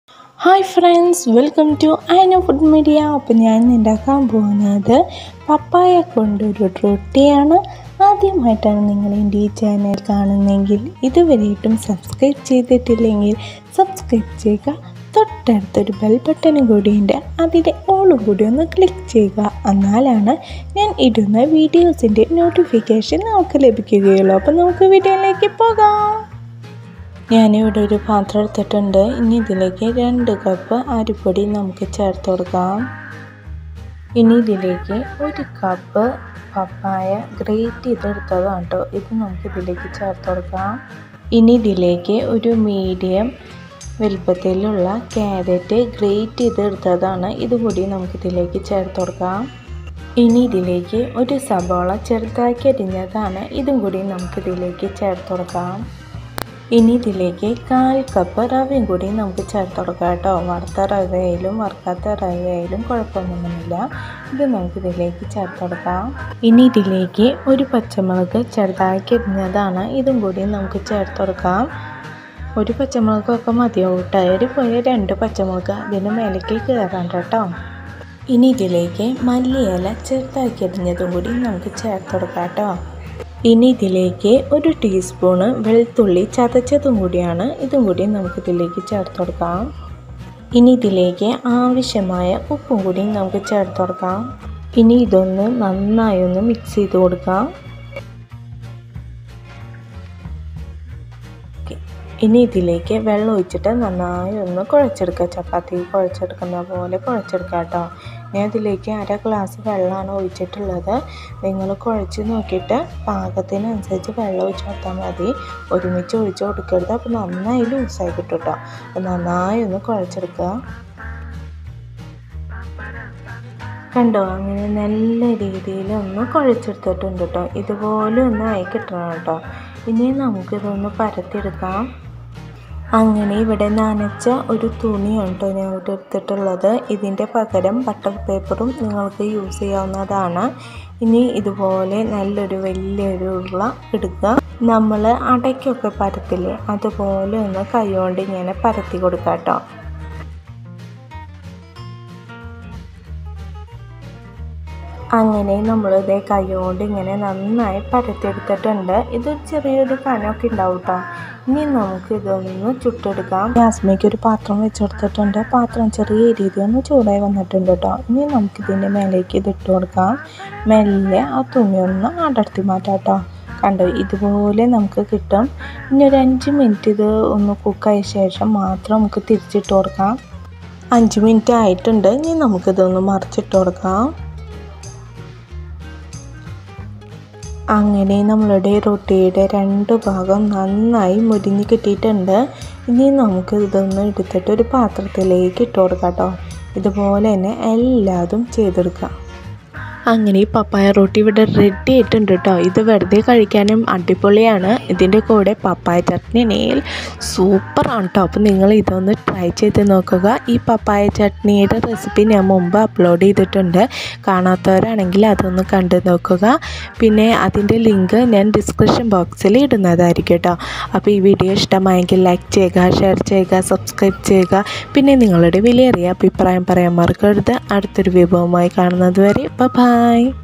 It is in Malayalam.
ഹായ് ഫ്രണ്ട്സ് വെൽക്കം ടു ഐനോ ഫുഡ് മീഡിയ അപ്പോൾ ഞാൻ ഇന്ന് ഉണ്ടാക്കാൻ പോകുന്നത് പപ്പായ കൊണ്ടൊരു റൊട്ടിയാണ് ആദ്യമായിട്ടാണ് നിങ്ങൾ എൻ്റെ ഈ ചാനൽ കാണുന്നതെങ്കിൽ ഇതുവരെയായിട്ടും സബ്സ്ക്രൈബ് ചെയ്തിട്ടില്ലെങ്കിൽ സബ്സ്ക്രൈബ് ചെയ്യുക തൊട്ടടുത്തൊരു ബെൽ ബട്ടണും കൂടിയുണ്ട് അതിൻ്റെ ഓളും കൂടി ഒന്ന് ക്ലിക്ക് ചെയ്യുക എന്നാലാണ് ഞാൻ ഇടുന്ന വീഡിയോസിൻ്റെ നോട്ടിഫിക്കേഷൻ നമുക്ക് ലഭിക്കുകയുള്ളൂ അപ്പോൾ നമുക്ക് വീഡിയോയിലേക്ക് പോകാം ഞാനിവിടെ ഒരു പാത്രം എടുത്തിട്ടുണ്ട് ഇനി ഇതിലേക്ക് രണ്ട് കപ്പ് അരിപ്പൊടി നമുക്ക് ചേർത്ത് കൊടുക്കാം ഇനി ഇതിലേക്ക് ഒരു കപ്പ് പപ്പായ ഗ്രേറ്റ് ചെയ്തെടുത്തതാണ് കേട്ടോ ഇത് നമുക്ക് ഇതിലേക്ക് ചേർത്ത് കൊടുക്കാം ഇനി ഇതിലേക്ക് ഒരു മീഡിയം വലുപ്പത്തിലുള്ള ക്യാരറ്റ് ഗ്രേറ്റ് ചെയ്തെടുത്തതാണ് ഇതുകൂടി നമുക്ക് ഇതിലേക്ക് ചേർത്ത് കൊടുക്കാം ഇനി ഇതിലേക്ക് ഒരു സബോള ചെറുതാക്കി അരിഞ്ഞതാണ് ഇതും കൂടി നമുക്ക് ഇതിലേക്ക് ചേർത്ത് കൊടുക്കാം ഇനി ഇതിലേക്ക് കാൽ കപ്പ് റവയും കൂടി നമുക്ക് ചേർത്ത് കൊടുക്കാം കേട്ടോ വറുത്ത റവയായാലും വറുക്കാത്ത റവയായാലും കുഴപ്പമൊന്നുമില്ല ഇത് നമുക്ക് ഇതിലേക്ക് ചേർത്ത് കൊടുക്കാം ഇനി ഇതിലേക്ക് ഒരു പച്ചമുളക് ചെറുതാക്കി അരിഞ്ഞതാണ് ഇതും കൂടി നമുക്ക് ചേർത്ത് കൊടുക്കാം ഒരു പച്ചമുളകൊക്കെ മതിയാവും കേട്ടോ ഒരു പോയ രണ്ട് പച്ചമുളക് അതിന് മേലേക്ക് കയറാൻ കേട്ടോ ഇനി ഇതിലേക്ക് മല്ലിയില ചെറുതാക്കി അരിഞ്ഞതും കൂടി നമുക്ക് ചേർത്ത് കൊടുക്കാം കേട്ടോ ഇനി ഇതിലേക്ക് ഒരു ടീസ്പൂണ് വെളുത്തുള്ളി ചതച്ചതും കൂടിയാണ് ഇതും കൂടി നമുക്ക് ഇതിലേക്ക് ചേർത്ത് കൊടുക്കാം ഇനി ഇതിലേക്ക് ആവശ്യമായ ഉപ്പും കൂടി നമുക്ക് ചേർത്ത് കൊടുക്കാം ഇനി ഇതൊന്ന് നന്നായി ഒന്ന് മിക്സ് ചെയ്ത് കൊടുക്കാം ഇനി ഇതിലേക്ക് വെള്ളം ഒഴിച്ചിട്ട് നന്നായി ഒന്ന് കുഴച്ചെടുക്കുക ചപ്പാത്തി കുഴച്ചെടുക്കുന്ന പോലെ കുഴച്ചെടുക്കുക കേട്ടോ ഞാൻ ഇതിലേക്ക് അര ഗ്ലാസ് വെള്ളമാണ് ഒഴിച്ചിട്ടുള്ളത് നിങ്ങൾ കുഴച്ച് നോക്കിയിട്ട് പാകത്തിനനുസരിച്ച് വെള്ളം ഒഴിച്ച് കൊടുത്താൽ മതി ഒരുമിച്ച് ഒഴിച്ച് കൊടുക്കരുത് അപ്പോൾ നന്നായി ലൂസായി കിട്ടും കേട്ടോ അപ്പോൾ നന്നായി ഒന്ന് കുഴച്ചെടുക്കുക കണ്ടോ അങ്ങനെ നല്ല രീതിയിൽ ഒന്ന് കുഴച്ചെടുത്തിട്ടുണ്ട് കേട്ടോ ഇതുപോലെ ഒന്ന് ആയി കിട്ടണം കേട്ടോ ഇനി നമുക്കിതൊന്ന് പരത്തിയെടുക്കാം അങ്ങനെ ഇവിടെ നനച്ച ഒരു തുണിയാണ് കേട്ടോ ഞാൻ ഇവിടെ എടുത്തിട്ടുള്ളത് ഇതിൻ്റെ പകരം ബട്ടർ പേപ്പറും നിങ്ങൾക്ക് യൂസ് ചെയ്യാവുന്നതാണ് ഇനി ഇതുപോലെ നല്ലൊരു വലിയൊരു ഉരുള എടുക്കുക നമ്മൾ അടയ്ക്കൊക്കെ പരത്തില്ലേ അതുപോലെ ഒന്ന് കൈകൊണ്ട് ഇങ്ങനെ പരത്തി കൊടുക്കാം കേട്ടോ അങ്ങനെ നമ്മളിതേ കൈകൊണ്ട് ഇങ്ങനെ നന്നായി പരത്തിയെടുത്തിട്ടുണ്ട് ഇത് ചെറിയൊരു കനമൊക്കെ ഉണ്ടാവും കേട്ടോ ഇനി നമുക്ക് ഇതൊന്ന് ചുട്ടെടുക്കാം ഗ്യാസ്മേക്ക് ഒരു പാത്രം വെച്ചെടുത്തിട്ടുണ്ട് പാത്രം ചെറിയ രീതിയിൽ ഒന്ന് ചൂടായി വന്നിട്ടുണ്ട് കേട്ടോ ഇനി നമുക്കിതിൻ്റെ മേലേക്ക് ഇതിട്ട് കൊടുക്കാം മെല്ലെ ആ തുണി ഒന്ന് അടർത്തി മാറ്റാം കേട്ടോ കണ്ടോ ഇതുപോലെ നമുക്ക് കിട്ടും ഇനി ഒരു അഞ്ച് മിനിറ്റ് ഇത് ഒന്ന് കുക്കായ ശേഷം മാത്രം നമുക്ക് തിരിച്ചിട്ട് കൊടുക്കാം അഞ്ച് മിനിറ്റ് ആയിട്ടുണ്ട് ഇനി നമുക്കിതൊന്ന് മറിച്ചിട്ട് കൊടുക്കാം അങ്ങനെ നമ്മളുടെ റൊട്ടിയുടെ രണ്ട് ഭാഗം നന്നായി മുരിഞ്ഞ് കിട്ടിയിട്ടുണ്ട് ഇനി നമുക്ക് ഇതൊന്ന് എടുത്തിട്ട് ഒരു പാത്രത്തിലേക്ക് ഇട്ട് കൊടുക്കാം കേട്ടോ ഇതുപോലെ തന്നെ എല്ലാതും ചെയ്തെടുക്കാം അങ്ങനെ ഈ പപ്പായ റൊട്ടി ഇവിടെ റെഡി ആയിട്ടുണ്ട് കേട്ടോ ഇത് വെറുതെ കഴിക്കാനും അടിപൊളിയാണ് ഇതിൻ്റെ കൂടെ പപ്പായ ചട്നി നെയിൽ സൂപ്പറാണ് കേട്ടോ അപ്പോൾ നിങ്ങൾ ഇതൊന്ന് ട്രൈ ചെയ്ത് നോക്കുക ഈ പപ്പായ ചട്നിയുടെ റെസിപ്പി ഞാൻ മുമ്പ് അപ്ലോഡ് ചെയ്തിട്ടുണ്ട് കാണാത്തവരാണെങ്കിൽ അതൊന്ന് കണ്ടു നോക്കുക പിന്നെ അതിൻ്റെ ലിങ്ക് ഞാൻ ഡിസ്ക്രിപ്ഷൻ ബോക്സിൽ ഇടുന്നതായിരിക്കും കേട്ടോ അപ്പോൾ ഈ വീഡിയോ ഇഷ്ടമായെങ്കിൽ ലൈക്ക് ചെയ്യുക ഷെയർ ചെയ്യുക സബ്സ്ക്രൈബ് ചെയ്യുക പിന്നെ നിങ്ങളുടെ വിലയേറിയ അഭിപ്രായം പറയാൻ മറക്കരുത് അടുത്തൊരു വിഭവമായി കാണുന്നത് വരെ ബൈ